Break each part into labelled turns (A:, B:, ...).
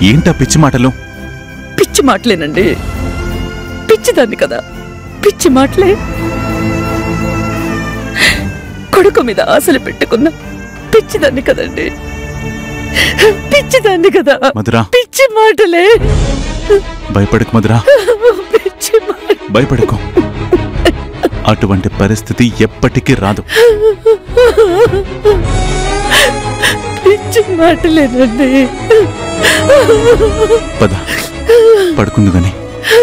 A: ఏంటా పిచ్చి మాటలు
B: పిచ్చి మాటలేనండి పిచ్చిదాన్ని కదా పిచ్చి మాటలే కొడుకు మీద ఆశలు పెట్టుకున్న పిచ్చిదాన్ని కదండి పిచ్చిదాన్ని కదా
A: మధురా
B: పిచ్చి మాటలే
A: భయపడకు మధురా
B: పిచ్చి మాట
A: భయపడకు అటువంటి పరిస్థితి ఎప్పటికీ రాదు
B: పిచ్చి మాటలేనండి
A: పద పడుకుంది గాని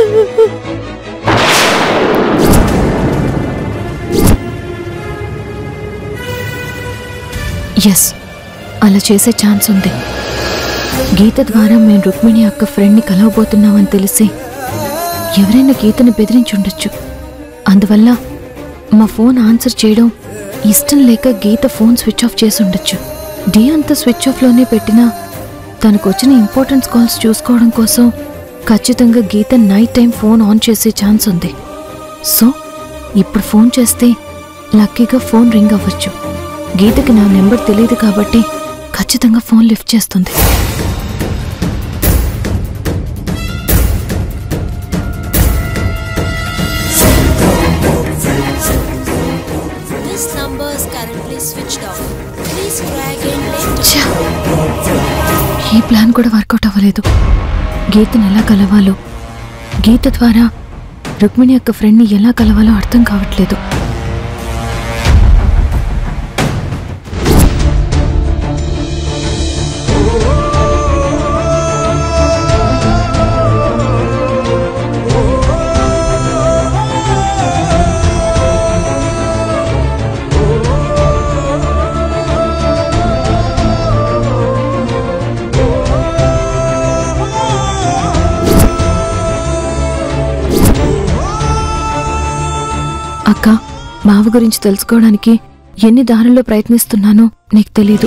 C: ఎస్ అలా చేసే ఛాన్స్ ఉంది గీత ద్వారా మేము రుక్మిణి అక్క ఫ్రెండ్ని కలవబోతున్నామని తెలిసి ఎవరైనా గీతని బెదిరించి ఉండొచ్చు అందువల్ల మా ఫోన్ ఆన్సర్ చేయడం ఇష్టం లేక గీత ఫోన్ స్విచ్ ఆఫ్ చేసి ఉండొచ్చు డి అంతా స్విచ్ ఆఫ్లోనే పెట్టినా తనకు వచ్చిన ఇంపార్టెన్స్ కాల్స్ చూసుకోవడం కోసం ఖచ్చితంగా Geetha night time phone on చేసే ఛాన్స్ ఉంది సో ఇప్పుడు ఫోన్ చేస్తే లక్కీగా ఫోన్ రింగ్ అవ్వచ్చు గీతకి నా నెంబర్ తెలియదు కాబట్టి ఖచ్చితంగా ఫోన్ లిఫ్ట్ చేస్తుంది
D: This number is currently switched off. Please try again later.
C: ఛ! ఈ ప్లాన్ కూడా వర్కౌట్ అవ్వలేదు గీతను ఎలా కలవాలో గీత ద్వారా రుక్మిణి యొక్క ఫ్రెండ్ని ఎలా కలవాలో అర్థం కావట్లేదు అక్క బావ గురించి తెలుసుకోవడానికి ఎన్ని దారుల్లో ప్రయత్నిస్తున్నానో నీకు తెలీదు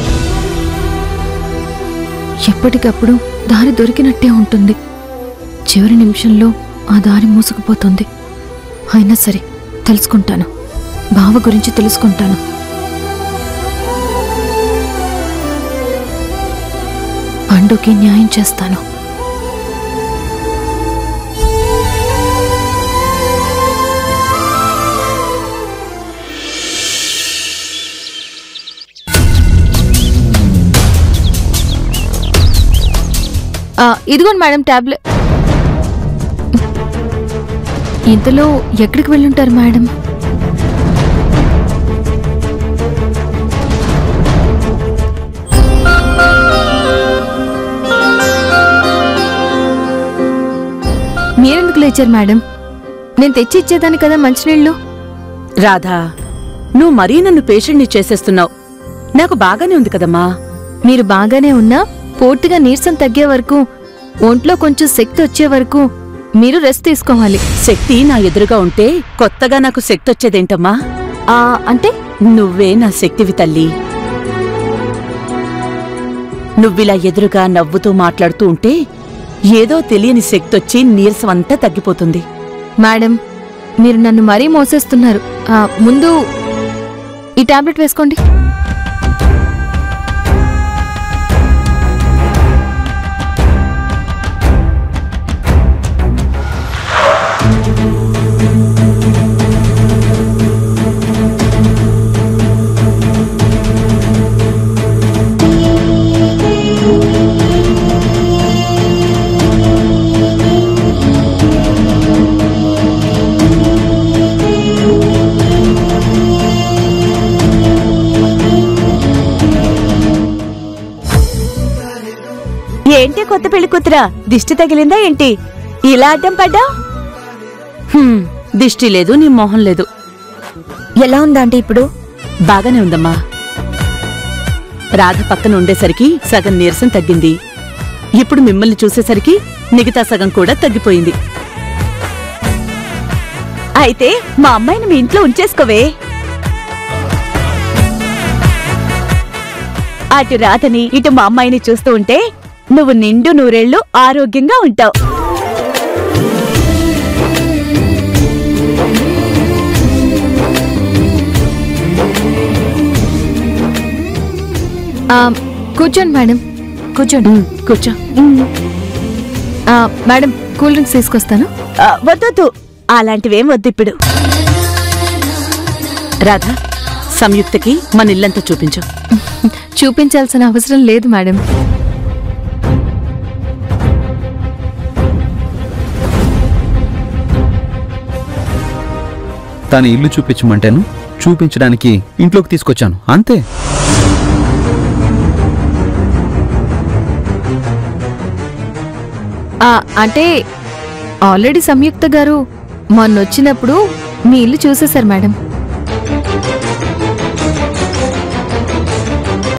C: ఎప్పటికప్పుడు దారి దొరికినట్టే ఉంటుంది చివరి నిమిషంలో ఆ దారి మూసుకుపోతుంది అయినా సరే తెలుసుకుంటాను బావ గురించి తెలుసుకుంటాను పండుకి న్యాయం చేస్తాను ఇదిగోండి మేడం టాబ్లెట్ ఇంతలో ఎక్కడికి వెళ్ళుంటారు మేడం మీరెందుకు లేచారు మేడం నేను తెచ్చి ఇచ్చేదాన్ని కదా మంచినీళ్ళు
B: రాధా నువ్వు మరీ నన్ను పేషెంట్ని చేసేస్తున్నావు నాకు బాగానే ఉంది కదమ్మా
C: మీరు బాగానే ఉన్నా పూర్తిగా నీరసం తగ్గే వరకు ఒంట్లో కొంచెం శక్తి వచ్చే వరకు మీరు రెస్ట్ తీసుకోవాలి
B: శక్తి నా ఎదురుగా ఉంటే కొత్తగా నాకు శక్తి వచ్చేదేంటమ్మా
C: ఆ, అంటే
B: నువ్వే నా శక్తివి తల్లి నువ్విలా ఎదురుగా నవ్వుతూ మాట్లాడుతూ ఉంటే ఏదో తెలియని శక్తొచ్చి నీరసం అంతా తగ్గిపోతుంది
C: మేడం మీరు నన్ను మరీ మోసేస్తున్నారు ఆ, ముందు ఈ టాబ్లెట్ వేసుకోండి
B: ఏంటి కొత్త పెళ్లి కూతురా దిష్టి తగిలిందా ఏంటి ఇలా అడ్డం పడ్డా దిష్టి లేదు నీ మొహం లేదు
C: ఎలా ఉందంటే ఇప్పుడు
B: బాగానే ఉందమ్మా రాధ పక్కన ఉండేసరికి సగం నీరసం తగ్గింది ఇప్పుడు మిమ్మల్ని చూసేసరికి మిగతా సగం కూడా తగ్గిపోయింది అయితే మా అమ్మాయిని మీ ఇంట్లో ఉంచేసుకోవే అటు రాధని ఇటు మా అమ్మాయిని చూస్తూ ఉంటే నువ్వు నిండు నూరేళ్లు ఆరోగ్యంగా ఉంటావు
C: ఆ, కూర్చోండి మేడం కూర్చోండి
B: కూర్చో
C: ఆ, మేడం కూల్ డ్రింక్స్ తీసుకొస్తాను
B: ఆ, వద్దొద్దు అలాంటివేం వద్దు ఇప్పుడు రాధా సంయుక్తకి మన ఇల్లంతా చూపించు
C: చూపించాల్సిన అవసరం లేదు మేడం
E: తన ఇల్లు చూపించమంటాను చూపించడానికి ఇంట్లోకి తీసుకొచ్చాను అంతే
C: ఆ, అంటే ఆల్రెడీ సంయుక్త గారు మొన్నొచ్చినప్పుడు మీ ఇల్లు చూసేశారు మేడం